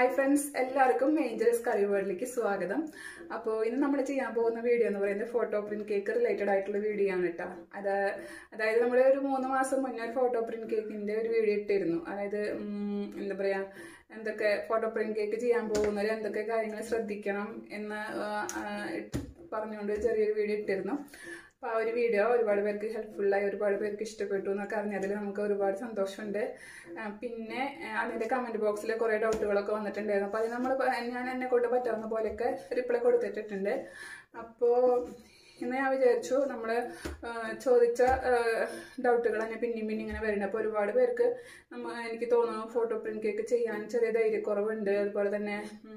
hi friends എല്ലാവർക്കും angels curry വേൾഡിലേക്ക് സ്വാഗതം അപ്പോൾ ഇന്ന് നമ്മൾ ചെയ്യാൻ പോകുന്ന വീഡിയോ എന്ന് പറയുന്നത് ഫോട്ടോ പ്രിന്റ് കേക്ക് റിലേറ്റഡ് ആയിട്ടുള്ള വീഡിയോ ആണ് കേട്ടോ അത് അതായത് നമ്മൾ ഒരു മൂന്ന് മാസം മുന്നേ ഒരു ഫോട്ടോ പ്രിന്റ് കേക്കിന്റെ ഒരു വീഡിയോ ഇട്ടിരുന്നു അതായത് ഉം, എന്താ പറയാ എന്തൊക്കെ ഫോട്ടോ പ്രിന്റ് കേക്ക് ചെയ്യാൻ പോകുന്നവർ എന്തൊക്കെ കാര്യങ്ങൾ ശ്രദ്ധിക്കണം എന്ന് ആ, ആ, പറഞ്ഞുകൊണ്ട് ചെറിയൊരു വീഡിയോ ഇട്ടിരുന്നു അപ്പോൾ ആ ഒരു വീഡിയോ ഒരുപാട് പേർക്ക് ഹെൽപ്ഫുള്ളായി ഒരുപാട് പേർക്ക് ഇഷ്ടപ്പെട്ടു എന്നൊക്കെ അറിഞ്ഞതിൽ നമുക്ക് ഒരുപാട് സന്തോഷമുണ്ട് ആ, പിന്നെ ആ, അതിൻ്റെ കമൻറ്റ് ബോക്സിൽ കുറേ ഡൗട്ടുകളൊക്കെ വന്നിട്ടുണ്ടായിരുന്നു അപ്പോൾ അത് നമ്മൾ ഞാൻ എന്നെ കൊണ്ട് പറ്റാവുന്ന പോലെയൊക്കെ റിപ്ലൈ കൊടുത്തിട്ടുണ്ട് അപ്പോൾ ഇന്ന് ഞാൻ വിചാരിച്ചു നമ്മൾ ചോദിച്ച ഡൗട്ടുകൾ തന്നെ പിന്നെയും പിന്നെ ഇങ്ങനെ വരുന്നുണ്ട് അപ്പോൾ ഒരുപാട് പേർക്ക് നമ്മ എനിക്ക് തോന്നുന്നു ഫോട്ടോ പ്രിന്റ് കേക്ക് ചെയ്യാൻ ചെറിയ ധൈര്യക്കുറവുണ്ട് അതുപോലെ തന്നെ ഉം,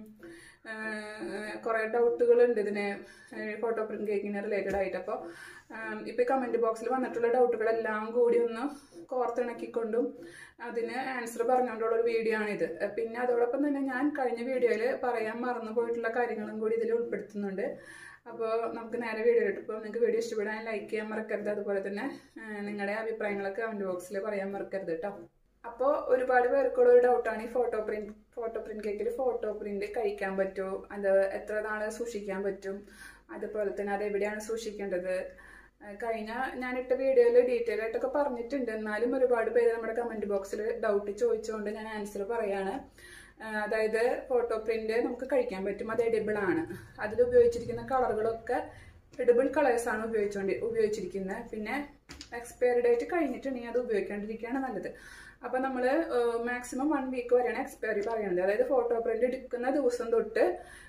കുറേ ഡൗട്ടുകളുണ്ട് ഇതിന് ഫോട്ടോ പ്രിന്റ് കേക്കിന് റിലേറ്റഡ് ആയിട്ട് അപ്പോൾ ഇപ്പോൾ കമൻറ്റ് ബോക്സിൽ വന്നിട്ടുള്ള ഡൗട്ടുകളെല്ലാം കൂടി ഒന്ന് കോർത്തിണക്കിക്കൊണ്ടും അതിന് ആൻസർ പറഞ്ഞുകൊണ്ടുള്ള ഒരു വീഡിയോ ആണിത് പിന്നെ അതോടൊപ്പം തന്നെ ഞാൻ കഴിഞ്ഞ വീഡിയോയിൽ പറയാൻ മറന്നു പോയിട്ടുള്ള കാര്യങ്ങളും കൂടി ഇതിൽ ഉൾപ്പെടുത്തുന്നുണ്ട് അപ്പോൾ നമുക്ക് നേരെ വീഡിയോ ഇട്ടു ഇപ്പോൾ നിങ്ങൾക്ക് വീഡിയോ ഇഷ്ടപ്പെടാൻ ലൈക്ക് ചെയ്യാൻ മറക്കരുത് അതുപോലെ തന്നെ ആ, നിങ്ങളുടെ അഭിപ്രായങ്ങളൊക്കെ കമൻറ്റ് ബോക്സിൽ പറയാൻ മറക്കരുത് കേട്ടോ അപ്പോൾ ഒരുപാട് പേർക്കുള്ള ഒരു ഡൗട്ടാണ് ഈ ഫോട്ടോ പ്രിന്റ് ഫോട്ടോ പ്രിന്റ് കേക്കിൽ ഫോട്ടോ പ്രിന്റ് കഴിക്കാൻ പറ്റുമോ അത് എത്ര നാൾ സൂക്ഷിക്കാൻ പറ്റും അതുപോലെ തന്നെ അത് എവിടെയാണ് സൂക്ഷിക്കേണ്ടത് ആ, കഴിഞ്ഞ ഞാനിട്ട വീഡിയോയിൽ ഡീറ്റെയിൽ ആയിട്ടൊക്കെ പറഞ്ഞിട്ടുണ്ട് എന്നാലും ഒരുപാട് പേര് നമ്മുടെ കമന്റ് ബോക്സിൽ ഡൗട്ട് ചോദിച്ചുകൊണ്ട് ഞാൻ ആൻസർ പറയാണ് ആ, അതായത് ഫോട്ടോ പ്രിന്റ് നമുക്ക് കഴിക്കാൻ പറ്റും അത് എഡിബിൾ ആണ് അതിൽ ഉപയോഗിച്ചിരിക്കുന്ന കളറുകളൊക്കെ എഡിബിൾ കളേഴ്സ് ആണ് ഉപയോഗിച്ചുകൊണ്ട് ഉപയോഗിച്ചിരിക്കുന്നത് പിന്നെ എക്സ്പയറി ഡേറ്റ് കഴിഞ്ഞിട്ടുണ്ടെങ്കിൽ അത് ഉപയോഗിക്കാണ്ടിരിക്കുകയാണ് നല്ലത് അപ്പോൾ നമ്മൾ മാക്സിമം വൺ വീക്ക് വരെയാണ് എക്സ്പയറി പറയുന്നത് അതായത് ഫോട്ടോ പ്രിന്റ് എടുക്കുന്ന ദിവസം തൊട്ട്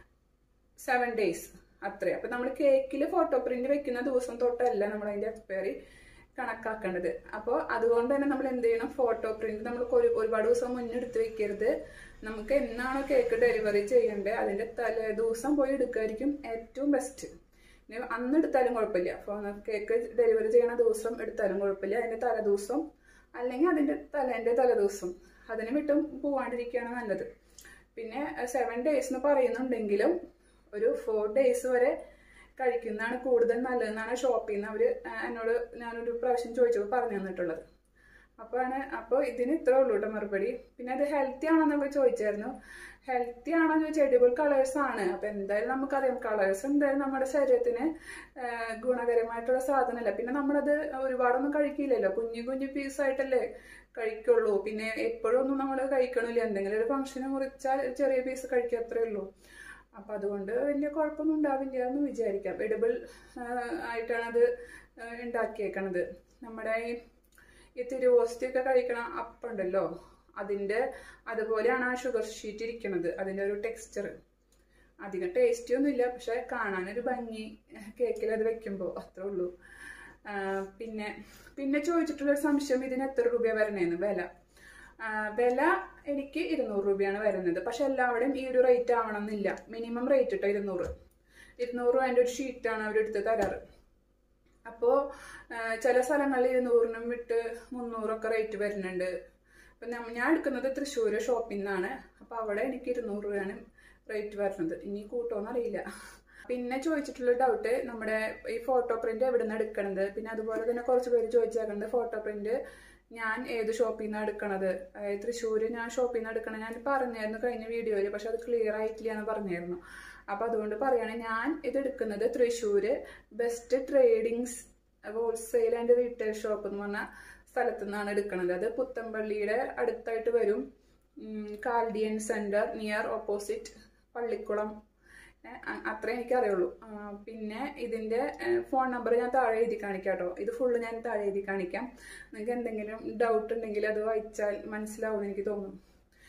സെവൻ ഡേയ്സ് അത്രയും അപ്പം നമ്മൾ കേക്കിൽ ഫോട്ടോ പ്രിന്റ് വെക്കുന്ന ദിവസം തൊട്ടല്ല നമ്മൾ അതിൻ്റെ എക്സ്പയറി കണക്കാക്കേണ്ടത് അപ്പോൾ അതുകൊണ്ട് തന്നെ നമ്മൾ എന്ത് ചെയ്യണം ഫോട്ടോ പ്രിന്റ് നമ്മൾ ഒരു ഒരുപാട് ദിവസം മുന്നെടുത്ത് വെക്കരുത് നമുക്ക് എന്നാണോ കേക്ക് ഡെലിവറി ചെയ്യേണ്ടത് അതിൻ്റെ തലേ ദിവസം പോയി എടുക്കുമായിരിക്കും ഏറ്റവും ബെസ്റ്റ് ഇനി അന്ന് എടുത്താലും കുഴപ്പമില്ല അപ്പോൾ കേക്ക് ഡെലിവറി ചെയ്യണ ദിവസം എടുത്താലും കുഴപ്പമില്ല അതിൻ്റെ തലേ ദിവസം അല്ലെങ്കിൽ അതിൻ്റെ തലേൻ്റെ തലേദിവസം അതിന് വിട്ടും പോവാണ്ടിരിക്കുകയാണ് നല്ലത് പിന്നെ സെവൻ ഡേയ്സ് എന്ന് പറയുന്നുണ്ടെങ്കിലും ഒരു ഫോർ ഡേയ്സ് വരെ കഴിക്കുന്നതാണ് കൂടുതൽ നല്ലതെന്നാണ് ഷോപ്പിൽ നിന്ന് അവർ എന്നോട് ഞാനൊരു പ്രാവശ്യം ചോദിച്ചപ്പോൾ പറഞ്ഞു തന്നിട്ടുള്ളത് അപ്പോഴാണ് അപ്പോൾ ഇതിന് ഇത്രേ ഉള്ളൂ കേട്ടോ മറുപടി പിന്നെ അത് ഹെൽത്തി ആണോ എന്നൊക്കെ ചോദിച്ചായിരുന്നു ഹെൽത്തി ആണോ എന്ന് ചോദിച്ചാൽ എഡിബിൾ കളേഴ്സ് ആണ് അപ്പം എന്തായാലും നമുക്കറിയാം കളേഴ്സ് എന്തായാലും നമ്മുടെ ശരീരത്തിന് ആ, ഗുണകരമായിട്ടുള്ള സാധനമല്ല പിന്നെ നമ്മളത് ഒരുപാടൊന്നും കഴിക്കില്ലല്ലോ കുഞ്ഞു കുഞ്ഞു പീസായിട്ടല്ലേ കഴിക്കുള്ളൂ പിന്നെ എപ്പോഴും ഒന്നും നമ്മൾ കഴിക്കണില്ല എന്തെങ്കിലും ഒരു ഫംഗ്ഷന് മുറിച്ചാൽ ചെറിയ പീസ് കഴിക്കുക അത്രേ ഉള്ളൂ അപ്പം അതുകൊണ്ട് വലിയ കുഴപ്പമൊന്നും ഉണ്ടാവില്ല എന്ന് വിചാരിക്കാം എഡിബിൾ ആയിട്ടാണ് അത് ആ, ഉണ്ടാക്കിയേക്കണത് നമ്മുടെ ഈ ഈ തിരുവോസ്തിയൊക്കെ കഴിക്കണ അപ്പുണ്ടല്ലോ അതിൻ്റെ അതുപോലെയാണ് ആ ഷുഗർ ഷീറ്റ് ഇരിക്കണത് അതിൻ്റെ ഒരു ടെക്സ്ചർ അധികം ടേസ്റ്റി ഒന്നുമില്ല പക്ഷെ കാണാനൊരു ഭംഗി കേക്കിൽ അത് വെക്കുമ്പോൾ അത്രേ ഉള്ളൂ ആ, പിന്നെ പിന്നെ ചോദിച്ചിട്ടുള്ളൊരു സംശയം ഇതിന് എത്ര രൂപയാണ് വരണേന്ന് വില ആ, വില എനിക്ക് ഇരുന്നൂറ് രൂപയാണ് വരുന്നത് പക്ഷെ എല്ലാവരുടെയും ഈ ഒരു റേറ്റ് ആവണം എന്നില്ല മിനിമം റേറ്റ് ഇട്ടോ ഇരുന്നൂറ് ഇരുന്നൂറ് അതിൻ്റെ ഒരു ഷീറ്റാണ് അവരെടുത്ത് തരാറ് അപ്പോൾ ചില സ്ഥലങ്ങളിൽ ഇരുന്നൂറിനും വിട്ട് മുന്നൂറൊക്കെ റേറ്റ് വരുന്നുണ്ട് അപ്പം നമ്മ- ഞാൻ എടുക്കുന്നത് തൃശ്ശൂർ ഷോപ്പിൽ നിന്നാണ് അപ്പോൾ അവിടെ എനിക്ക് ഇരുന്നൂറ് രൂപയാണ് റേറ്റ് വരുന്നത് ഇനി കൂട്ടോന്ന് അറിയില്ല പിന്നെ ചോദിച്ചിട്ടുള്ള ഡൗട്ട് നമ്മുടെ ഈ ഫോട്ടോ പ്രിന്റ് എവിടെ നിന്ന് എടുക്കണത് പിന്നെ അതുപോലെ തന്നെ കുറച്ച് പേര് ചോദിച്ചേക്കുന്നത് ഫോട്ടോ പ്രിന്റ് ഞാൻ ഏത് ഷോപ്പിൽ നിന്നാണ് എടുക്കണത് അതായത് തൃശ്ശൂർ ഞാൻ ഷോപ്പിൽ നിന്ന് എടുക്കണം ഞാൻ പറഞ്ഞായിരുന്നു കഴിഞ്ഞ വീഡിയോയിൽ പക്ഷെ അത് ക്ലിയർ ആയിട്ടില്ല എന്ന് പറഞ്ഞായിരുന്നു അപ്പം അതുകൊണ്ട് പറയാണ് ഞാൻ ഇത് എടുക്കുന്നത് Thrissur best tradings wholesale and retail shop എന്ന് പറഞ്ഞ സ്ഥലത്തു നിന്നാണ് എടുക്കുന്നത് അത് പുത്തമ്പള്ളിയുടെ അടുത്തായിട്ട് വരും ഉം, Chaldean centre near opposite Pallikulam ഏ, അ- അത്രേ എനിക്ക് അറിയുള്ളൂ ആ, പിന്നെ ഇതിന്റെ ഫോൺ നമ്പർ ഞാൻ താഴെ എഴുതി കാണിക്കാം കേട്ടോ ഇത് ഫുള്ള് ഞാൻ താഴെ എഴുതി കാണിക്കാം നിങ്ങൾക്ക് എന്തെങ്കിലും ഡൗട്ട് ഉണ്ടെങ്കിൽ അത് വായിച്ചാൽ മനസ്സിലാവും എനിക്ക് തോന്നുന്നു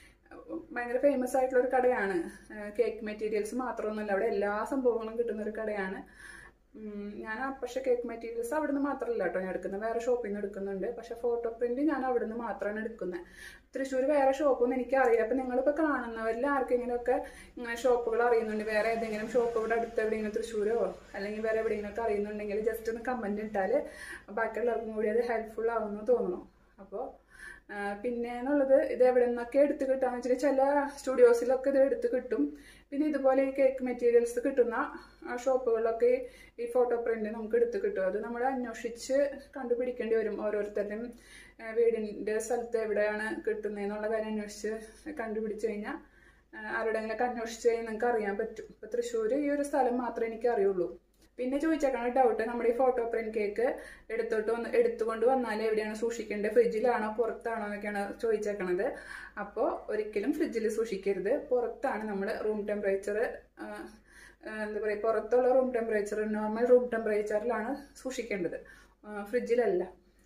ഭയങ്കര ഫേമസ് ആയിട്ടുള്ള ഒരു കടയാണ് കേക്ക് മെറ്റീരിയൽസ് മാത്രമൊന്നുമല്ല അവിടെ എല്ലാ സംഭവങ്ങളും കിട്ടുന്ന ഒരു കടയാണ് ഉം, ഞാൻ ആ പക്ഷേ കേക്ക് മെറ്റീരിയൽസ് അവിടുന്ന് മാത്രമല്ല കേട്ടോ ഞാൻ എടുക്കുന്നത് വേറെ ഷോപ്പിൽ നിന്ന് എടുക്കുന്നുണ്ട് പക്ഷെ ഫോട്ടോ പ്രിന്റ് ഞാൻ അവിടുന്ന് മാത്രമാണ് എടുക്കുന്നത് തൃശ്ശൂർ വേറെ ഷോപ്പൊന്നും എനിക്കറിയില്ല അപ്പം നിങ്ങളിപ്പോൾ കാണുന്നവരിൽ ആർക്കെങ്കിലുമൊക്കെ ഇങ്ങനെ ഷോപ്പുകൾ അറിയുന്നുണ്ട് വേറെ ഏതെങ്കിലും ഷോപ്പ് ഇവിടെ അടുത്ത് എവിടെയെങ്കിലും തൃശ്ശൂരോ അല്ലെങ്കിൽ വേറെ എവിടെയെങ്കിലുമൊക്കെ അറിയുന്നുണ്ടെങ്കിൽ ജസ്റ്റ് ഒന്ന് കമൻറ്റ് ഇട്ടാൽ ബാക്കിയുള്ളവർക്കും കൂടി അത് ഹെൽപ്ഫുൾ ആവുമെന്ന് തോന്നുന്നു അപ്പോൾ പിന്നെ എന്നുള്ളത് ഇത് എവിടെ നിന്നൊക്കെ എടുത്ത് കിട്ടാന്ന് വെച്ചാൽ ചില സ്റ്റുഡിയോസിലൊക്കെ ഇത് എടുത്ത് കിട്ടും പിന്നെ ഇതുപോലെ ഈ കേക്ക് മെറ്റീരിയൽസ് കിട്ടുന്ന ആ ഷോപ്പുകളിലൊക്കെ ഈ ഫോട്ടോ പ്രിന്റ് നമുക്ക് എടുത്ത് കിട്ടും അത് നമ്മൾ അന്വേഷിച്ച് കണ്ടുപിടിക്കേണ്ടി വരും ഓരോരുത്തരുടെയും ആ, വീടിൻ്റെ സ്ഥലത്ത് എവിടെയാണ് കിട്ടുന്നതെന്നുള്ള കാര്യം അന്വേഷിച്ച് കണ്ടുപിടിച്ച് കഴിഞ്ഞാൽ ആരുടെങ്കിലൊക്കെ അന്വേഷിച്ച് കഴിഞ്ഞാൽ നിങ്ങൾക്ക് അറിയാൻ പറ്റും ഇപ്പം തൃശ്ശൂർ ഈ ഒരു സ്ഥലം മാത്രമേ എനിക്ക് അറിയുള്ളൂ പിന്നെ ചോദിച്ചേക്കണ ഡൗട്ട് നമ്മുടെ ഈ ഫോട്ടോ പ്രിന്റ് കേക്ക് എടുത്തോട്ട് വന്ന് എടുത്തുകൊണ്ട് വന്നാൽ എവിടെയാണ് സൂക്ഷിക്കേണ്ടത് ഫ്രിഡ്ജിലാണോ പുറത്താണോ എന്നൊക്കെയാണ് ചോദിച്ചേക്കണത് അപ്പോൾ ഒരിക്കലും ഫ്രിഡ്ജിൽ സൂക്ഷിക്കരുത് പുറത്താണ് നമ്മൾ റൂം ടെമ്പറേച്ചർ എന്താ പറയുക പുറത്തുള്ള റൂം ടെമ്പറേച്ചർ നോർമൽ റൂം ടെമ്പറേച്ചറിലാണ് സൂക്ഷിക്കേണ്ടത് ഫ്രിഡ്ജിലല്ല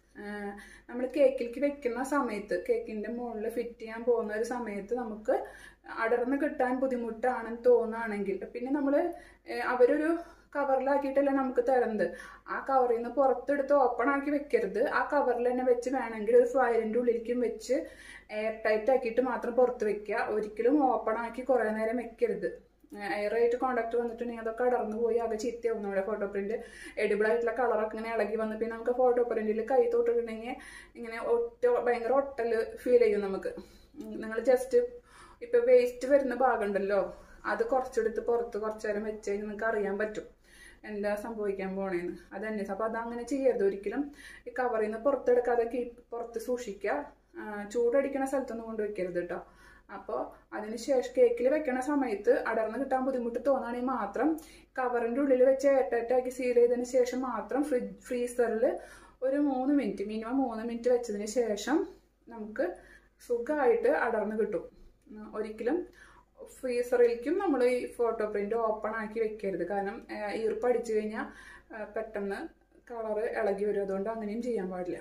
നമ്മൾ കേക്കിലേക്ക് വെക്കുന്ന സമയത്ത് കേക്കിൻ്റെ മുകളിൽ ഫിറ്റ് ചെയ്യാൻ പോകുന്ന ഒരു സമയത്ത് നമുക്ക് അടർന്ന് കിട്ടാൻ ബുദ്ധിമുട്ടാണെന്ന് തോന്നുകയാണെങ്കിൽ പിന്നെ നമ്മൾ അവരൊരു കവറിലാക്കിയിട്ടല്ലേ നമുക്ക് തരുന്നത് ആ കവറിൽ നിന്ന് പുറത്തെടുത്ത് ഓപ്പൺ ആക്കി വെക്കരുത് ആ കവറിൽ തന്നെ വെച്ച് വേണമെങ്കിൽ ഒരു ഫയലിൻ്റെ ഉള്ളിലേക്കും വെച്ച് എയർ ടൈറ്റ് ആക്കിയിട്ട് മാത്രം പുറത്ത് വെക്കുക ഒരിക്കലും ഓപ്പൺ ആക്കി കുറേ നേരം വെക്കരുത് എയർ ആയിട്ട് കോണ്ടാക്ട് വന്നിട്ടുണ്ടെങ്കിൽ അതൊക്കെ അടർന്നു പോയി ആകെ ചീത്തയാവും നമ്മുടെ ഫോട്ടോ പ്രിന്റ് എഡിബിൾ ആയിട്ടുള്ള കളറൊക്കെ ഇങ്ങനെ ഇളകി വന്ന് പിന്നെ നമുക്ക് ഫോട്ടോ പ്രിന്റിൽ കൈ തൊട്ടിട്ടുണ്ടെങ്കിൽ ഇങ്ങനെ ഒറ്റ ഭയങ്കര ഒട്ടൽ ഫീൽ ചെയ്യും നമുക്ക് നിങ്ങൾ ജസ്റ്റ് ഇപ്പൊ വേസ്റ്റ് വരുന്ന ഭാഗം ഉണ്ടല്ലോ അത് കുറച്ചെടുത്ത് പുറത്ത് കുറച്ചു നേരം വെച്ച് കഴിഞ്ഞാൽ നിങ്ങൾക്ക് അറിയാൻ പറ്റും എന്താ സംഭവിക്കാൻ പോണേന്ന് അതന്നെ അപ്പൊ അതങ്ങനെ ചെയ്യരുത് ഒരിക്കലും ഈ കവറിൽ നിന്ന് പുറത്തെടുക്കാതെ കീപ്പ് പുറത്ത് സൂക്ഷിക്കുക ചൂടടിക്കണ സ്ഥലത്തൊന്നും കൊണ്ടുവയ്ക്കരുത് കേട്ടോ അപ്പോൾ അതിന് ശേഷം കേക്കിൽ വെക്കണ സമയത്ത് അടർന്ന് കിട്ടാൻ ബുദ്ധിമുട്ട് തോന്നുകയാണെങ്കിൽ മാത്രം കവറിൻ്റെ ഉള്ളിൽ വെച്ച് എയർടൈറ്റാക്കി സീൽ ചെയ്തതിന് ശേഷം മാത്രം ഫ്രിഡ്ജ് ഫ്രീസറിൽ ഒരു മൂന്ന് മിനിറ്റ് മിനിമം മൂന്ന് മിനിറ്റ് വെച്ചതിന് ശേഷം നമുക്ക് സുഖമായിട്ട് അടർന്ന് കിട്ടും ഒരിക്കലും ഫ്രീസറിലേക്കും നമ്മൾ ഈ ഫോട്ടോ പ്രിന്റ് ഓപ്പൺ ആക്കി വെക്കരുത് കാരണം ഈർപ്പ് അടിച്ചു കഴിഞ്ഞാൽ പെട്ടെന്ന് കളറ് ഇളകി വരും അതുകൊണ്ട് അങ്ങനെയും ചെയ്യാൻ പാടില്ല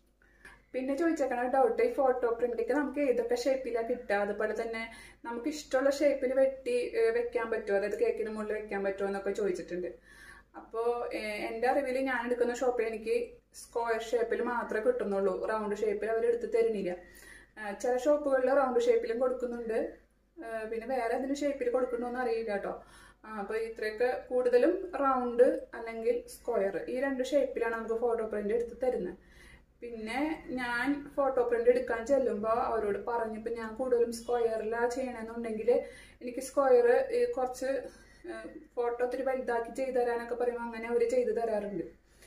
പിന്നെ ചോദിച്ചേക്കണ ഡൗട്ട് ഈ ഫോട്ടോ പ്രിന്റൊക്കെ നമുക്ക് ഏതൊക്കെ ഷേപ്പിലാണ് കിട്ടുക അതുപോലെ തന്നെ നമുക്ക് ഇഷ്ടമുള്ള ഷേപ്പിൽ വെട്ടി വെക്കാൻ പറ്റുമോ അതായത് കേക്കിന് മുകളിൽ വെക്കാൻ പറ്റുമോ എന്നൊക്കെ ചോദിച്ചിട്ടുണ്ട് അപ്പോൾ എൻ്റെ അറിവിൽ ഞാൻ എടുക്കുന്ന ഷോപ്പിൽ എനിക്ക് സ്ക്വയർ ഷേപ്പിൽ മാത്രമേ കിട്ടുന്നുള്ളൂ റൗണ്ട് ഷേപ്പിൽ അവർ എടുത്ത് തരുന്നില്ല ചില ഷോപ്പുകളിൽ റൗണ്ട് ഷേപ്പിലും കൊടുക്കുന്നുണ്ട് പിന്നെ വേറെ എന്തിനു ഷേപ്പിൽ കൊടുക്കണമെന്ന് അറിയില്ല കേട്ടോ അപ്പോൾ ഇത്രയൊക്കെ കൂടുതലും റൗണ്ട് അല്ലെങ്കിൽ സ്ക്വയർ ഈ രണ്ട് ഷേപ്പിലാണ് നമുക്ക് ഫോട്ടോ പ്രിന്റ് എടുത്ത് തരുന്നത് പിന്നെ ഞാൻ ഫോട്ടോ പ്രിന്റ് എടുക്കാൻ ചെല്ലുമ്പോൾ അവരോട് പറഞ്ഞപ്പോൾ ഞാൻ കൂടുതലും സ്ക്വയറിലാണ് ചെയ്യണമെന്നുണ്ടെങ്കിൽ എനിക്ക് സ്ക്വയർ കുറച്ച് ഫോട്ടോ ഒത്തിരി വലുതാക്കി ചെയ്തു തരാനൊക്കെ പറയുമ്പോൾ അങ്ങനെ അവർ ചെയ്തു തരാറുണ്ട്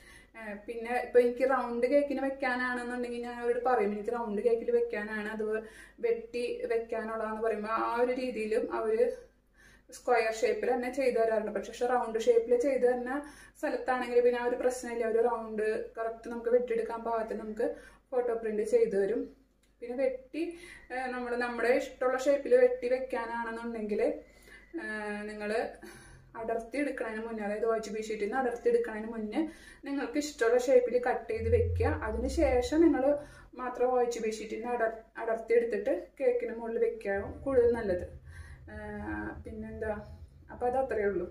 പിന്നെ ഇപ്പൊ എനിക്ക് റൗണ്ട് കേക്കിന് വെക്കാനാണെന്നുണ്ടെങ്കിൽ ഞാൻ അവരോട് പറയും എനിക്ക് റൗണ്ട് കേക്കിൽ വെക്കാനാണ് അത് വെട്ടി വെക്കാനുള്ളതെന്ന് പറയുമ്പോൾ ആ ഒരു രീതിയിലും അവര് സ്ക്വയർ ഷേപ്പിൽ തന്നെ ചെയ്തു തരാറുണ്ട് പക്ഷെ റൗണ്ട് ഷേപ്പിൽ ചെയ്തു തരുന്ന സ്ഥലത്താണെങ്കിൽ പിന്നെ ആ ഒരു പ്രശ്നമില്ല ഒരു റൗണ്ട് കറക്റ്റ് നമുക്ക് വെട്ടിയെടുക്കാൻ പാകത്തിന് നമുക്ക് ഫോട്ടോ പ്രിന്റ് ചെയ്തു തരും പിന്നെ വെട്ടി നമ്മൾ നമ്മുടെ ഇഷ്ടമുള്ള ഷേപ്പിൽ വെട്ടി വെക്കാനാണെന്നുണ്ടെങ്കിൽ നിങ്ങൾ അടർത്തി എടുക്കുന്നതിന് മുന്നേ അതായത് ഒ എച്ച് ബി ഷീറ്റിൽ നിന്ന് അടർത്തി എടുക്കുന്നതിന് മുന്നേ നിങ്ങൾക്ക് ഇഷ്ടമുള്ള ഷേപ്പിൽ കട്ട് ചെയ്ത് വെക്കുക അതിന് ശേഷം നിങ്ങൾ മാത്രം ഒ എച്ച് ബി ഷീറ്റിൽ നിന്ന് അടർ അടർത്തി എടുത്തിട്ട് കേക്കിന് മുകളിൽ വെക്കുകയാണ് കൂടുതൽ നല്ലത് പിന്നെന്താ അപ്പം അത് അത്രയേ ഉള്ളൂ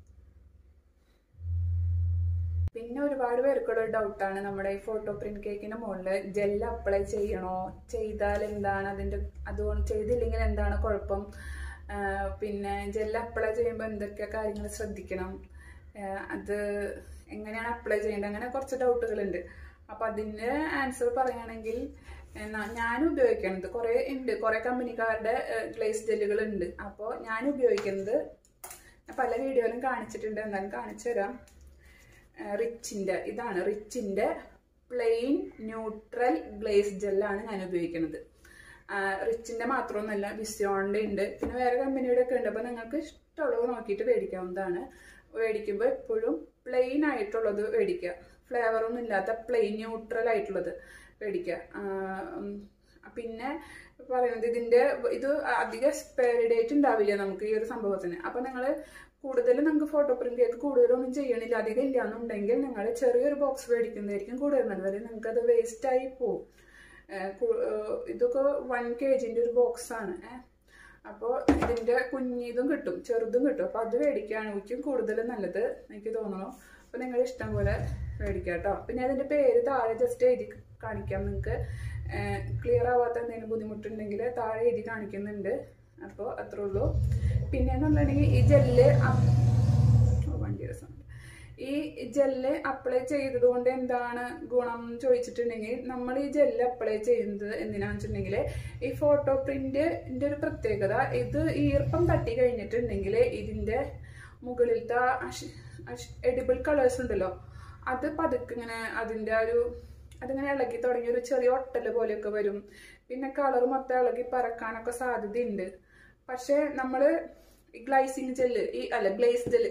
പിന്നെ ഒരുപാട് പേർക്കുള്ള ഡൗട്ടാണ് നമ്മുടെ ഈ ഫോട്ടോ പ്രിന്റ് കേക്കിന്റെ മുകളിൽ ജെൽ അപ്ലൈ ചെയ്യണോ ചെയ്താൽ എന്താണ് അതിന്റെ അതുകൊണ്ട് ചെയ്തില്ലെങ്കിൽ എന്താണ് കുഴപ്പം പിന്നെ ജെൽ അപ്ലൈ ചെയ്യുമ്പോൾ എന്തൊക്കെ കാര്യങ്ങൾ ശ്രദ്ധിക്കണം അത് എങ്ങനെയാണ് അപ്ലൈ ചെയ്യേണ്ടത് അങ്ങനെ കുറച്ച് ഡൗട്ടുകളുണ്ട് അപ്പം അതിൻ്റെ ആൻസർ പറയുകയാണെങ്കിൽ ഞാൻ ഉപയോഗിക്കുന്നത് കുറേ ഉണ്ട് കുറേ കമ്പനിക്കാരുടെ ഗ്ലേസ് ജെല്ലുകൾ ഉണ്ട് അപ്പോൾ ഞാൻ ഉപയോഗിക്കുന്നത് പല വീഡിയോയിലും കാണിച്ചിട്ടുണ്ട് എന്തായാലും കാണിച്ചു തരാം റിച്ചിൻ്റെ ഇതാണ് റിച്ചിൻ്റെ പ്ലെയിൻ ന്യൂട്രൽ ഗ്ലേസ് ജെല്ലാണ് ഞാൻ ഉപയോഗിക്കുന്നത് റിച്ചിൻ്റെ മാത്രമൊന്നുമല്ല വിസിയോണിൻ്റെ ഉണ്ട് പിന്നെ വേറെ കമ്പനിയുടെ ഒക്കെ ഉണ്ട് അപ്പോൾ നിങ്ങൾക്ക് ഇഷ്ടമുള്ളത് നോക്കിയിട്ട് മേടിക്കാവുന്നതാണ് മേടിക്കുമ്പോൾ എപ്പോഴും പ്ലെയിൻ ആയിട്ടുള്ളത് മേടിക്കുക ഫ്ലേവറൊന്നും ഇല്ലാത്ത പ്ലെയിൻ ന്യൂട്രൽ ആയിട്ടുള്ളത് മേടിക്കുക പിന്നെ പറയുന്നത് ഇതിൻ്റെ ഇത് അധികം എക്സ്പയറി ഡേറ്റ് ഉണ്ടാവില്ല നമുക്ക് ഈ ഒരു സംഭവത്തിന് അപ്പോൾ നിങ്ങൾ കൂടുതലും നിങ്ങൾക്ക് ഫോട്ടോ പ്രിന്റ് ചെയ്ത് കൂടുതലൊന്നും ചെയ്യണില്ല അധികം ഇല്ല എന്നുണ്ടെങ്കിൽ നിങ്ങൾ ചെറിയൊരു ബോക്സ് മേടിക്കുന്നതായിരിക്കും കൂടുതൽ നല്ലത് നിങ്ങൾക്ക് അത് വേസ്റ്റ് ആയി പോകും ഇതൊക്കെ വൺ കെ ജിൻ്റെ ഒരു ബോക്സാണ് അപ്പോൾ ഇതിൻ്റെ കുഞ്ഞിതും കിട്ടും ചെറുതും കിട്ടും അപ്പോൾ അത് മേടിക്കുകയാണെങ്കിൽ കൂടുതലും നല്ലത് എനിക്ക് തോന്നണു അപ്പോൾ നിങ്ങൾ ഇഷ്ടം പോലെ മേടിക്കാം കേട്ടോ പിന്നെ അതിൻ്റെ പേര് താഴെ ജസ്റ്റ് എഴുതി കാണിക്കാം നിങ്ങൾക്ക് ക്ലിയർ ആവാത്ത എന്തെങ്കിലും ബുദ്ധിമുട്ടുണ്ടെങ്കിൽ താഴെ എഴുതി കാണിക്കുന്നുണ്ട് അപ്പോൾ അത്രേ ഉള്ളൂ പിന്നെ എന്നുണ്ടെങ്കിൽ ഈ ജെല്ല് വണ്ടിയുടെ സൗണ്ട് ഈ ജെല്ല് അപ്ലൈ ചെയ്തത് കൊണ്ട് എന്താണ് ഗുണം ചോദിച്ചിട്ടുണ്ടെങ്കിൽ നമ്മൾ ഈ ജെല്ല് അപ്ലൈ ചെയ്യുന്നത് എന്തിനാന്ന് വെച്ചിട്ടുണ്ടെങ്കിൽ ഈ ഫോട്ടോ പ്രിന്റിന്റെ ഒരു പ്രത്യേകത ഇത് ഈർപ്പം തട്ടി കഴിഞ്ഞിട്ടുണ്ടെങ്കിൽ ഇതിന്റെ മുകളിലത്തെ എഡിബിൾ കളേഴ്സ് ഉണ്ടല്ലോ അത് പതുക്കെ ഇങ്ങനെ അതിന്റെ ഒരു അതിങ്ങനെ ഇളകി തുടങ്ങി ഒരു ചെറിയ ഒട്ടല് പോലെയൊക്കെ വരും പിന്നെ കളർ മൊത്തം ഇളകി പറക്കാനൊക്കെ സാധ്യതയുണ്ട് പക്ഷേ നമ്മൾ ഈ ഗ്ലൈസിങ് ജെല്ല് ഈ അല്ല ഗ്ലേസ് ജെല്ല്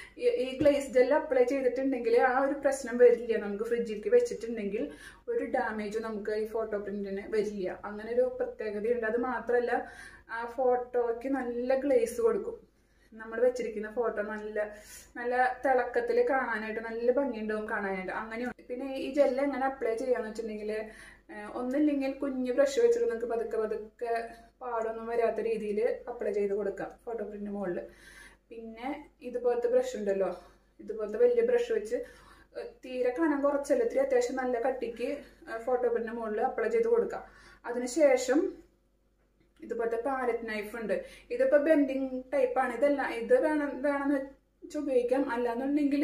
ഈ ഗ്ലേസ് ജെല്ല് അപ്ലൈ ചെയ്തിട്ടുണ്ടെങ്കിൽ ആ ഒരു പ്രശ്നം വരില്ല നമുക്ക് ഫ്രിഡ്ജിലേക്ക് വെച്ചിട്ടുണ്ടെങ്കിൽ ഒരു ഡാമേജും നമുക്ക് ഈ ഫോട്ടോ പ്രിന്റിന് വരില്ല അങ്ങനെ ഒരു പ്രത്യേകതയുണ്ട് അത് മാത്രമല്ല ആ ഫോട്ടോയ്ക്ക് നല്ല ഗ്ലേസ് കൊടുക്കും നമ്മൾ വെച്ചിരിക്കുന്ന ഫോട്ടോ നല്ല നല്ല തിളക്കത്തിൽ കാണാനായിട്ട് നല്ല ഭംഗിയുണ്ടാവും കാണാനായിട്ട് അങ്ങനെയുണ്ട് പിന്നെ ഈ ജെല്ല് എങ്ങനെ അപ്ലൈ ചെയ്യാന്ന് വെച്ചിട്ടുണ്ടെങ്കിൽ ഒന്നില്ലെങ്കിൽ കുഞ്ഞ് ബ്രഷ് വെച്ചിട്ട് നിങ്ങൾക്ക് പതുക്കെ പതുക്കെ പാടൊന്നും വരാത്ത രീതിയിൽ അപ്ലൈ ചെയ്ത് കൊടുക്കാം ഫോട്ടോ പ്രിന്റ് മുകളിൽ പിന്നെ ഇതുപോലത്തെ ബ്രഷ് ഉണ്ടല്ലോ ഇതുപോലത്തെ വലിയ ബ്രഷ് വെച്ച് ഏഹ് തീരെ കനം കുറച്ചല്ല ഇത്തിരി അത്യാവശ്യം നല്ല കട്ടിക്ക് ഫോട്ടോ പ്രിന്റ് മുകളിൽ അപ്ലൈ ചെയ്ത് കൊടുക്കാം അതിനുശേഷം ഇതുപോലത്തെ പാലറ്റ് നൈഫ് ഉണ്ട് ഇതിപ്പോ ബെൻഡിങ് ടൈപ്പാണ് ഇതല്ല ഇത് വേണം വേണമെന്ന് വെച്ച് ഉപയോഗിക്കാം അല്ലാന്നുണ്ടെങ്കിൽ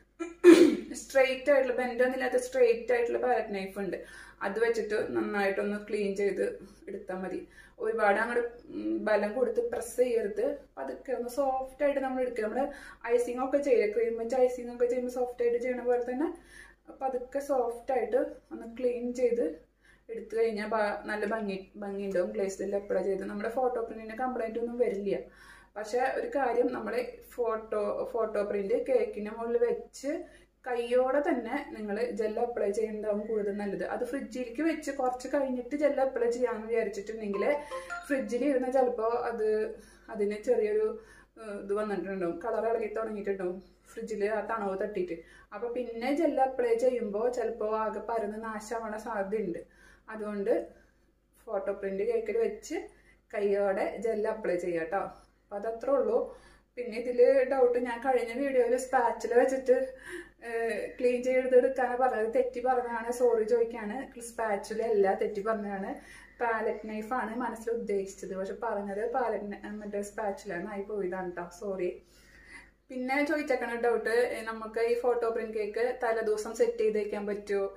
സ്ട്രെയിറ്റ് ആയിട്ടുള്ള ബെൻഡൊന്നും ഇല്ലാത്ത സ്ട്രെയിറ്റ് ആയിട്ടുള്ള പാലറ്റ് നൈഫ് ഉണ്ട് അത് വെച്ചിട്ട് നന്നായിട്ടൊന്ന് ക്ലീൻ ചെയ്ത് എടുത്താൽ മതി ഒരുപാട് അങ്ങോട്ട് ബലം കൊടുത്ത് പ്രസ് ചെയ്യരുത് പതുക്കെ ഒന്ന് സോഫ്റ്റ് ആയിട്ട് നമ്മൾ എടുക്കുക നമ്മൾ ഐസിങ് ഒക്കെ ചെയ്യുക ക്രീം വെച്ച് ഐസിങ് ഒക്കെ ചെയ്യുമ്പോൾ സോഫ്റ്റ് ആയിട്ട് ചെയ്യണ പോലെ തന്നെ പതുക്കെ സോഫ്റ്റ് ആയിട്ട് ഒന്ന് ക്ലീൻ ചെയ്ത് എടുത്തു കഴിഞ്ഞാൽ നല്ല ഭംഗി ഭംഗി ഉണ്ടാവും ഗ്ലേസിൽ അപ്ലൈ ചെയ്ത് നമ്മുടെ ഫോട്ടോ പ്രിന്റിന് കംപ്ലൈന്റ് ഒന്നും വരില്ല പക്ഷെ ഒരു കാര്യം നമ്മൾ ഫോട്ടോ ഫോട്ടോ പ്രിന്റ് കേക്കിന് മുകളിൽ വെച്ച് കൈയോടെ തന്നെ നിങ്ങൾ ജെൽ അപ്ലൈ ചെയ്യുന്നതാവും കൂടുതൽ നല്ലത് അത് ഫ്രിഡ്ജിലേക്ക് വെച്ച് കുറച്ച് കഴിഞ്ഞിട്ട് ജെൽ അപ്ലൈ ചെയ്യാമെന്ന് വിചാരിച്ചിട്ടുണ്ടെങ്കിൽ ഫ്രിഡ്ജിൽ ഇരുന്ന് ചിലപ്പോൾ അത് അതിന് ചെറിയൊരു ഏഹ്, ഇത് വന്നിട്ടുണ്ടാവും കളർ ഇളകി തുടങ്ങിയിട്ടുണ്ടാവും ഫ്രിഡ്ജിൽ ആ തണവ് തട്ടിയിട്ട് അപ്പോൾ പിന്നെ ജെൽ അപ്ലൈ ചെയ്യുമ്പോൾ ചിലപ്പോൾ ആകെ പരന്ന് നാശമാവാൻ സാധ്യതയുണ്ട് അതുകൊണ്ട് ഫോട്ടോ പ്രിന്റ് കേക്കിൽ വെച്ച് കൈയോടെ ജെൽ അപ്ലൈ ചെയ്യാം കേട്ടോ അപ്പം അതത്രേ ഉള്ളൂ പിന്നെ ഇതിൽ ഡൗട്ട് ഞാൻ കഴിഞ്ഞ വീഡിയോയിൽ സ്പാച്ചിൽ വെച്ചിട്ട് ക്ലീൻ ചെയ്തെടുക്കാനാണ് പറഞ്ഞത് തെറ്റി പറഞ്ഞതാണ് സോറി ചോദിക്കാണ് സ്പാച്ചിൽ അല്ല തെറ്റി പറഞ്ഞതാണ് പാലറ്റ് നൈഫാണ് മനസ്സിൽ ഉദ്ദേശിച്ചത് പക്ഷെ പറഞ്ഞത് പാലറ്റ് മറ്റേ സ്പാച്ചിലാണ് ആയി പോയതാണ് കേട്ടോ സോറി പിന്നെ ചോദിച്ചേക്കണ ഡൗട്ട് നമുക്ക് ഈ ഫോട്ടോ പ്രിന്റ് കേക്ക് തലേദിവസം സെറ്റ് ചെയ്ത് വെക്കാൻ പറ്റുമോ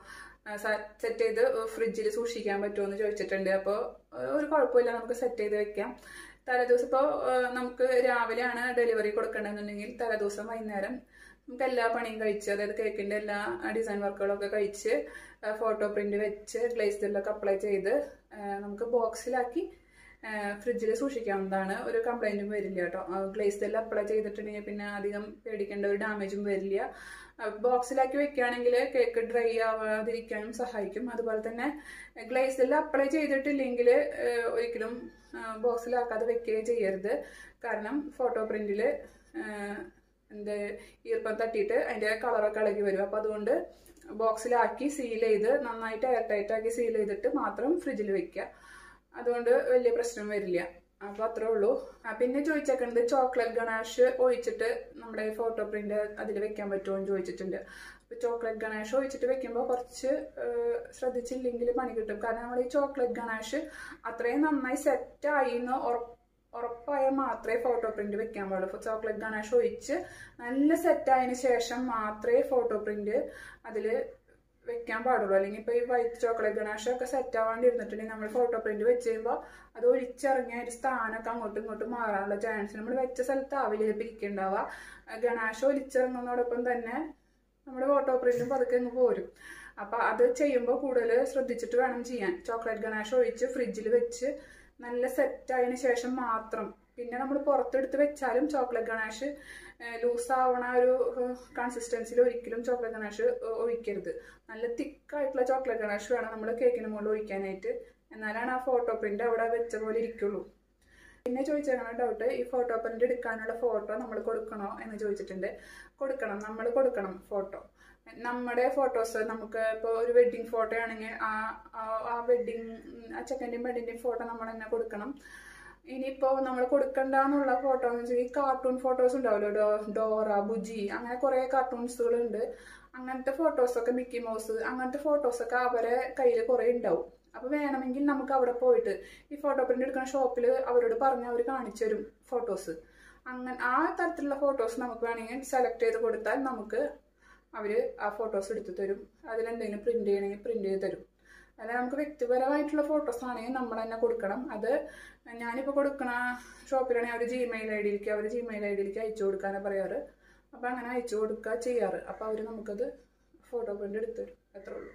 സെറ്റ് ചെയ്ത് ഫ്രിഡ്ജിൽ സൂക്ഷിക്കാൻ പറ്റുമോ എന്ന് ചോദിച്ചിട്ടുണ്ട് അപ്പോൾ ഒരു കുഴപ്പമില്ല നമുക്ക് സെറ്റ് ചെയ്ത് വെക്കാം തലേദിവസം ഇപ്പോൾ നമുക്ക് രാവിലെയാണ് ഡെലിവറി കൊടുക്കേണ്ടതെന്നുണ്ടെങ്കിൽ തലേദിവസം വൈകുന്നേരം നമുക്ക് എല്ലാ പണിയും കഴിച്ച് അതായത് കേക്കിൻ്റെ എല്ലാ ഡിസൈൻ വർക്കുകളൊക്കെ കഴിച്ച് ഫോട്ടോ പ്രിന്റ് വെച്ച് ഗ്ലേസ് ജെല്ലൊക്കെ അപ്ലൈ ചെയ്ത് ആ, നമുക്ക് ബോക്സിലാക്കി ഫ്രിഡ്ജിൽ സൂക്ഷിക്കാവുന്നതാണ് ഒരു കംപ്ലൈൻറ്റും വരില്ല കേട്ടോ ഗ്ലേസ് ജെല്ല് അപ്ലൈ ചെയ്തിട്ടുണ്ടെങ്കിൽ പിന്നെ അധികം പേടിക്കേണ്ട ഒരു ഡാമേജും വരില്ല ബോക്സിലാക്കി വെക്കുകയാണെങ്കിൽ കേക്ക് ഡ്രൈ ആവാതിരിക്കാനും സഹായിക്കും അതുപോലെ തന്നെ ഗ്ലേസ് ജെല്ല് അപ്ലൈ ചെയ്തിട്ടില്ലെങ്കിൽ ഒരിക്കലും ബോക്സിലാക്കാതെ വെക്കുകയും ചെയ്യരുത് കാരണം ഫോട്ടോ പ്രിന്റിൽ എന്ത് ഈർപ്പം തട്ടിയിട്ട് അതിൻ്റെ കളറൊക്കെ ഇളകി വരും അപ്പോൾ അതുകൊണ്ട് ബോക്സിലാക്കി സീൽ ചെയ്ത് നന്നായിട്ട് എയർ ടൈറ്റ് ആക്കി സീൽ ചെയ്തിട്ട് മാത്രം ഫ്രിഡ്ജിൽ വെക്കുക അതുകൊണ്ട് വലിയ പ്രശ്നം വരില്ല അപ്പോൾ അത്രേ ഉള്ളൂ ആ, പിന്നെ ചോദിച്ചേക്കുന്നത് ചോക്ലേറ്റ് ഗണാഷ് ഒഴിച്ചിട്ട് നമ്മുടെ ഫോട്ടോ പ്രിന്റ് അതിൽ വെക്കാൻ പറ്റുമോ എന്ന് ചോദിച്ചിട്ടുണ്ട് അപ്പോൾ ചോക്ലേറ്റ് ഗണാഷ് ഒഴിച്ചിട്ട് വെക്കുമ്പോൾ കുറച്ച് ഏഹ്, ശ്രദ്ധിച്ചില്ലെങ്കിൽ പണി കിട്ടും കാരണം നമ്മൾ ഈ ചോക്ലേറ്റ് ഗണാഷ് അത്രയും നന്നായി സെറ്റ് ആയി എന്ന് ഉറപ്പ് ഉറപ്പായാൽ മാത്രമേ ഫോട്ടോ പ്രിന്റ് വെക്കാൻ പാടുള്ളൂ ചോക്ലേറ്റ് ഗണാഷ് ഒഴിച്ച് നല്ല സെറ്റ് ആയതിനു ശേഷം മാത്രമേ ഫോട്ടോ പ്രിന്റ് അതിൽ വെക്കാൻ പാടുള്ളൂ അല്ലെങ്കിൽ ഇപ്പോൾ ഈ വൈറ്റ് ചോക്ലേറ്റ് ഗണാഷ് ഒക്കെ സെറ്റ് ആവാണ്ട് ഇരുന്നിട്ടുണ്ടെങ്കിൽ നമ്മൾ ഫോട്ടോ പ്രിന്റ് വെച്ച് കഴിയുമ്പോൾ അത് ഒലിച്ചിറങ്ങിയ ഒരു സ്ഥാനമൊക്കെ അങ്ങോട്ടും ഇങ്ങോട്ടും മാറാനുള്ള ചാൻസ് നമ്മൾ വെച്ച സ്ഥലത്ത് ആവില്ല പിരിക്കുണ്ടാവുക ഗണാഷ് ഒലിച്ചിറങ്ങുന്നതോടൊപ്പം തന്നെ നമ്മുടെ ഫോട്ടോ പ്രിന്റും പതുക്കെ അങ്ങ് പോരും അപ്പൊ അത് ചെയ്യുമ്പോൾ കൂടുതൽ ശ്രദ്ധിച്ചിട്ട് വേണം ചെയ്യാൻ ചോക്ലേറ്റ് ഗണാഷ് ഒഴിച്ച് ഫ്രിഡ്ജിൽ വെച്ച് നല്ല സെറ്റ് ആയതിനു ശേഷം മാത്രം പിന്നെ നമ്മൾ പുറത്തെടുത്ത് വെച്ചാലും ചോക്ലേറ്റ് ഗണാഷ് ലൂസ് ആവണ ഒരു കൺസിസ്റ്റൻസിയിൽ ഒരിക്കലും ചോക്ലേറ്റ് ഗണാഷ് ഒഴിക്കരുത് നല്ല തിക്കായിട്ടുള്ള ചോക്ലേറ്റ് ഗണാഷ് വേണം നമ്മൾ കേക്കിന് മുകളിൽ ഒഴിക്കാനായിട്ട് എന്നാലാണ് ആ ഫോട്ടോ പ്രിന്റ് അവിടെ വെച്ച പോലെ ഇരിക്കുള്ളൂ പിന്നെ ചോദിച്ചേക്കണ ഡൗട്ട് ഈ ഫോട്ടോ പ്രിന്റ് എടുക്കാനുള്ള ഫോട്ടോ നമ്മൾ കൊടുക്കണോ എന്ന് ചോദിച്ചിട്ടുണ്ട് കൊടുക്കണം നമ്മൾ കൊടുക്കണം ഫോട്ടോ നമ്മുടെ ഫോട്ടോസ് നമുക്ക് ഇപ്പോൾ ഒരു വെഡ്ഡിങ് ഫോട്ടോ ആണെങ്കിൽ ആ ആ- ആ വെഡ്ഡിങ് ആ ചെക്കൻ്റെയും പെണ്ണിൻ്റെയും ഫോട്ടോ നമ്മൾ തന്നെ കൊടുക്കണം ഇനിയിപ്പോൾ നമ്മൾ കൊടുക്കണ്ടെന്നുള്ള ഫോട്ടോ എന്ന് വെച്ചാൽ ഈ കാർട്ടൂൺ ഫോട്ടോസ് ഉണ്ടാവുമല്ലോ ഡോ ഡോറ ബുജി അങ്ങനെ കുറേ കാർട്ടൂൺസുകളുണ്ട് അങ്ങനത്തെ ഫോട്ടോസൊക്കെ മിക്കി മൗസ് അങ്ങനത്തെ ഫോട്ടോസൊക്കെ അവരെ കയ്യിൽ കുറേ ഉണ്ടാവും അപ്പോൾ വേണമെങ്കിൽ നമുക്ക് അവിടെ പോയിട്ട് ഈ ഫോട്ടോ പ്രിന്റ് എടുക്കുന്ന ഷോപ്പിൽ അവരോട് പറഞ്ഞ് അവർ കാണിച്ചു തരും ഫോട്ടോസ് അങ്ങനെ ആ തരത്തിലുള്ള ഫോട്ടോസ് നമുക്ക് വേണമെങ്കിൽ സെലക്ട് ചെയ്ത് കൊടുത്താൽ നമുക്ക് അവർ ആ ഫോട്ടോസ് എടുത്തു തരും അതിലെന്തെങ്കിലും പ്രിന്റ് ചെയ്യണമെങ്കിൽ പ്രിന്റ് ചെയ്ത് തരും അല്ല നമുക്ക് വ്യക്തിപരമായിട്ടുള്ള ഫോട്ടോസ് ആണെങ്കിൽ നമ്മൾ തന്നെ കൊടുക്കണം അത് ഞാനിപ്പോൾ കൊടുക്കണ ഷോപ്പിലാണെങ്കിൽ അവർ ജിമെയിൽ ഐ ഡിയിലേക്ക് അവർ ജിമെയിൽ ഐ ഡിയിലേക്ക് അയച്ചു കൊടുക്കാനാണ് പറയാറ് അപ്പോൾ അങ്ങനെ അയച്ചു കൊടുക്കുക ചെയ്യാറ് അപ്പോൾ അവർ നമുക്കത് ഫോട്ടോ പ്രിന്റ് എടുത്തു തരും അത്രേ ഉള്ളൂ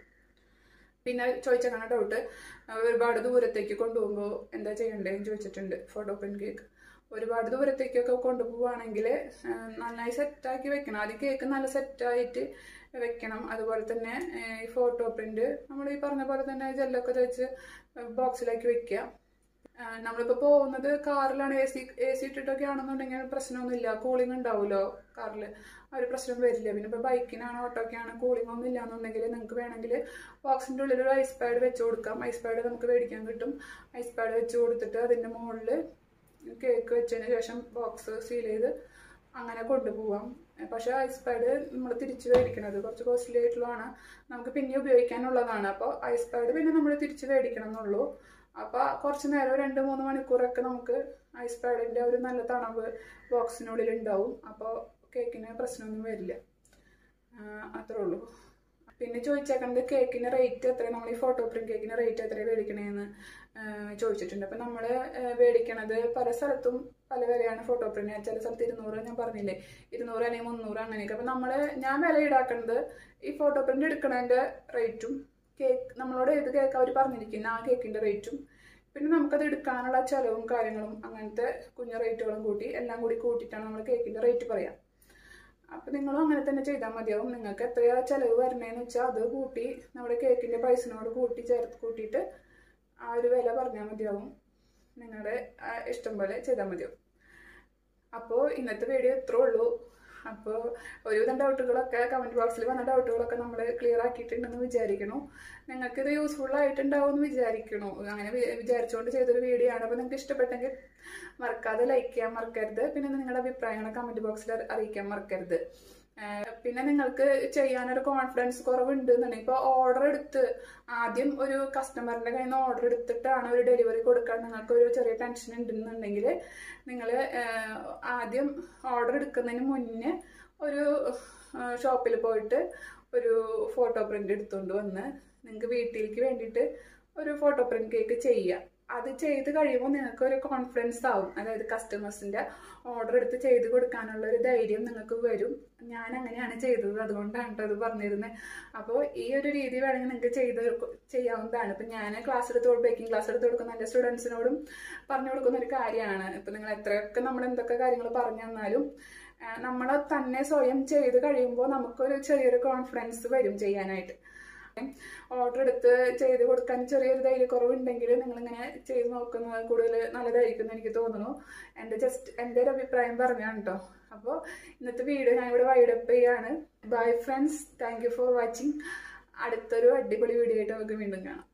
പിന്നെ ചോദിച്ചേക്കണ ഡൗട്ട് ഒരുപാട് ദൂരത്തേക്ക് കൊണ്ടുപോകുമ്പോൾ എന്താ ചെയ്യണ്ടേന്ന് ചോദിച്ചിട്ടുണ്ട് ഫോട്ടോ പ്രിന്റ് കേക്ക് ഒരുപാട് ദൂരത്തേക്കൊക്കെ കൊണ്ടുപോവുകയാണെങ്കിൽ നന്നായി സെറ്റാക്കി വെക്കണം ആദ്യം കേക്ക് നല്ല സെറ്റായിട്ട് വെക്കണം അതുപോലെ തന്നെ ഏഹ്, ഈ ഫോട്ടോ പ്രിന്റ് നമ്മൾ ഈ പറഞ്ഞ പോലെ തന്നെ ജെല്ലൊക്കെ തേച്ച് ബോക്സിലാക്കി വെക്കുക ആഹ് നമ്മളിപ്പോ പോകുന്നത് കാറിലാണ് എ സി എ സി ഇട്ടിട്ടൊക്കെ ആണെന്നുണ്ടെങ്കിൽ പ്രശ്നമൊന്നുമില്ല കൂളിംഗ് ഉണ്ടാവുമല്ലോ കാറിൽ ആ ഒരു പ്രശ്നം വരില്ല പിന്നെ ഇപ്പോൾ ബൈക്കിനാണ് ഓട്ടോക്കാണ് കൂളിംഗ് ഒന്നും ഇല്ല എന്നുണ്ടെങ്കിൽ നിങ്ങൾക്ക് വേണമെങ്കിൽ ബോക്സിൻ്റെ ഉള്ളിൽ ഒരു ഐസ് പാഡ് വെച്ച് കൊടുക്കാം ഐസ് പാഡ് നമുക്ക് മേടിക്കാൻ കിട്ടും ഐസ് പാഡ് വെച്ച് കൊടുത്തിട്ട് അതിൻ്റെ മുകളിൽ കേക്ക് വെച്ചതിന് ശേഷം ബോക്സ് സീൽ ചെയ്ത് അങ്ങനെ കൊണ്ടുപോവാം പക്ഷെ ഐസ് പാഡ് നമ്മൾ തിരിച്ച് മേടിക്കണത് കുറച്ച് കോസ്റ്റ്ലി ആയിട്ടുള്ളതാണ് നമുക്ക് പിന്നെ ഉപയോഗിക്കാനുള്ളതാണ് അപ്പോൾ ഐസ് പാഡ് പിന്നെ നമ്മൾ തിരിച്ച് മേടിക്കണം എന്നുള്ളൂ അപ്പോൾ കുറച്ച് നേരം രണ്ട് മൂന്ന് മണിക്കൂറൊക്കെ നമുക്ക് ഐസ് പാഡിൻ്റെ ഒരു നല്ല തണവ് ബോക്സിനുള്ളിൽ ഉണ്ടാവും അപ്പോൾ കേക്കിന് പ്രശ്നമൊന്നും വരില്ല ആ, അത്രേ ഉള്ളൂ പിന്നെ ചോദിച്ചേക്കുന്നത് കേക്കിന് റേറ്റ് എത്ര നമ്മൾ ഈ ഫോട്ടോ പ്രിന്റ് കേക്കിന് റേറ്റ് എത്ര മേടിക്കണേന്ന് ആ, ചോദിച്ചിട്ടുണ്ട് അപ്പം നമ്മൾ മേടിക്കണത് പല സ്ഥലത്തും പല വിലയാണ് ഫോട്ടോ പ്രിന്റ് ചില സ്ഥലത്ത് ഇരുന്നൂറ് ഞാൻ പറഞ്ഞില്ലേ ഇരുന്നൂറ് അല്ലെങ്കിൽ മുന്നൂറ് അങ്ങനെയൊക്കെ അപ്പം നമ്മൾ ഞാൻ വില ഈടാക്കുന്നത് ഈ ഫോട്ടോ പ്രിന്റ് എടുക്കണതിൻ്റെ റേറ്റും കേക്ക് നമ്മളോട് ഏത് കേക്ക് അവർ പറഞ്ഞിരിക്കുന്ന ആ കേക്കിൻ്റെ റേറ്റും പിന്നെ നമുക്കത് എടുക്കാനുള്ള ചിലവും കാര്യങ്ങളും അങ്ങനത്തെ കുഞ്ഞു റേറ്റുകളും കൂട്ടി എല്ലാം കൂടി കൂട്ടിയിട്ടാണ് നമ്മൾ കേക്കിൻ്റെ റേറ്റ് പറയാം അപ്പം നിങ്ങളും അങ്ങനെ തന്നെ ചെയ്താൽ മതിയാവും നിങ്ങൾക്ക് എത്രയാ ചിലവ് വരണേന്ന് വെച്ചാൽ അത് കൂട്ടി നമ്മുടെ കേക്കിൻ്റെ പ്രൈസിനോട് കൂട്ടി ചേർത്ത് കൂട്ടിയിട്ട് ആ ഒരു വില പറഞ്ഞാൽ മതിയാവും നിങ്ങളുടെ ആ, ഇഷ്ടം പോലെ ചെയ്താൽ മതിയാവും അപ്പോൾ ഇന്നത്തെ വീഡിയോ ഇത്രേ ഉള്ളൂ അപ്പോൾ ഒരുവിധം ഡൗട്ടുകളൊക്കെ കമൻറ്റ് ബോക്സിൽ വന്ന ഡൗട്ടുകളൊക്കെ നമ്മൾ ക്ലിയർ ആക്കിയിട്ടുണ്ടെന്ന് വിചാരിക്കണു നിങ്ങൾക്ക് ഇത് യൂസ്ഫുൾ ആയിട്ടുണ്ടാവും എന്ന് വിചാരിക്കണു അങ്ങനെ വി- വിചാരിച്ചുകൊണ്ട് ചെയ്തൊരു വീഡിയോ ആണ് അപ്പോൾ നിങ്ങൾക്ക് ഇഷ്ടപ്പെട്ടെങ്കിൽ മറക്കാതെ ലൈക്ക് ചെയ്യാൻ മറക്കരുത് പിന്നെ നിങ്ങളുടെ അഭിപ്രായങ്ങൾ കമൻറ്റ് ബോക്സിൽ അറിയിക്കാൻ മറക്കരുത് ആഹ് പിന്നെ നിങ്ങൾക്ക് ചെയ്യാനൊരു കോൺഫിഡൻസ് കുറവുണ്ട് എന്നുണ്ടെങ്കിൽ ഇപ്പോൾ ഓർഡർ എടുത്ത് ആദ്യം ഒരു കസ്റ്റമറിന്റെ കയ്യിൽ നിന്ന് ഓർഡർ എടുത്തിട്ടാണ് ഒരു ഡെലിവറി കൊടുക്കാൻ നിങ്ങൾക്ക് ഒരു ചെറിയ ടെൻഷൻ ഉണ്ടെന്നുണ്ടെങ്കിൽ നിങ്ങൾ ആദ്യം ഓർഡർ എടുക്കുന്നതിന് മുന്നേ ഒരു ഷോപ്പിൽ പോയിട്ട് ഒരു ഫോട്ടോ പ്രിന്റ് എടുത്തുകൊണ്ട് വന്ന് നിങ്ങൾക്ക് വീട്ടിലേക്ക് വേണ്ടിയിട്ട് ഒരു ഫോട്ടോ പ്രിന്റ് കേക്ക് ചെയ്യുക അത് ചെയ്ത് കഴിയുമ്പോൾ നിങ്ങൾക്ക് ഒരു കോൺഫിഡൻസ് ആവും അതായത് കസ്റ്റമേഴ്സിന്റെ ഓർഡർ എടുത്ത് ചെയ്ത് കൊടുക്കാനുള്ള ഒരു ധൈര്യം നിങ്ങൾക്ക് വരും ഞാൻ അങ്ങനെയാണ് ചെയ്തത് അതുകൊണ്ടാണ് കേട്ടോ അത് പറഞ്ഞിരുന്നത് അപ്പോൾ ഈ ഒരു രീതി വേണമെങ്കിൽ നിങ്ങൾക്ക് ചെയ്ത് ചെയ്യാവുന്നതാണ് ഇപ്പം ഞാൻ ക്ലാസ് എടുത്ത് ബേക്കിംഗ് ക്ലാസ് എടുത്ത് കൊടുക്കുന്ന എൻ്റെ സ്റ്റുഡൻസിനോടും പറഞ്ഞു കൊടുക്കുന്ന ഒരു കാര്യമാണ് ഇപ്പം നിങ്ങൾ എത്രയൊക്കെ നമ്മൾ എന്തൊക്കെ കാര്യങ്ങൾ പറഞ്ഞു തന്നാലും നമ്മൾ തന്നെ സ്വയം ചെയ്ത് കഴിയുമ്പോൾ നമുക്കൊരു ചെറിയൊരു കോൺഫിഡൻസ് വരും ചെയ്യാനായിട്ട് ഓർഡർ എടുത്ത് ചെയ്ത് കൊടുക്കാൻ ചെറിയൊരു ധൈര്യക്കുറവുണ്ടെങ്കിൽ നിങ്ങളിങ്ങനെ ചെയ്ത് നോക്കുന്നത് കൂടുതൽ നല്ലതായിരിക്കും എന്ന് എനിക്ക് തോന്നുന്നു എൻ്റെ ജസ്റ്റ് എൻ്റെ ഒരു അഭിപ്രായം പറഞ്ഞാണ് കേട്ടോ അപ്പോൾ ഇന്നത്തെ വീഡിയോ ഞാനിവിടെ വൈഡപ്പ് ചെയ്യാണ് bye friends thank you for watching അടുത്തൊരു അടിപൊളി വീഡിയോ ആയിട്ട് നമുക്ക് വീണ്ടും കാണാം